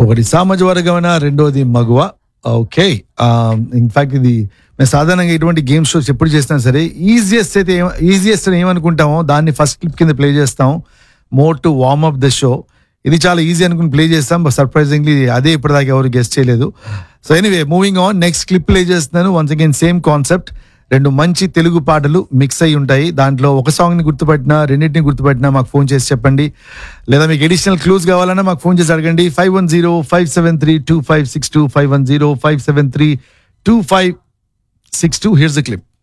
ఒకటి సామాజ వర్గమైన రెండోది మగువ okay in fact ఇది మేము సాధారణంగా ఇటువంటి గేమ్ షోస్ ఎప్పుడు చేసినా సరే ఈజియెస్ట్ అయితే ఈజియెస్ట్ అని ఏమనుకుంటామో దాన్ని ఫస్ట్ క్లిప్ కింద ప్లే చేస్తాం more to warm up the show ఇది చాలా ఈజీ అనుకుని ప్లే చేస్తాం బట్ సర్ప్రైజింగ్లీ అదే ఇప్పటిదాకా ఎవరు గెస్ట్ చేయలేదు so anyway moving on next clip play చేస్తున్నాను వన్స్ అగైన్ సేమ్ కాన్సెప్ట్ రెండు మంచి తెలుగు పాటలు మిక్స్ అయి ఉంటాయి దాంట్లో ఒక సాంగ్ ని గుర్తుపట్టినా రెండింటిని గుర్తుపట్టినా మాకు ఫోన్ చేసి చెప్పండి లేదా మీకు ఎడిషనల్ క్లూస్ కావాలన్నా మాకు ఫోన్ చేసి అడగండి five one zero five seven three two five six two five one zero five seven three two five six two here's the clip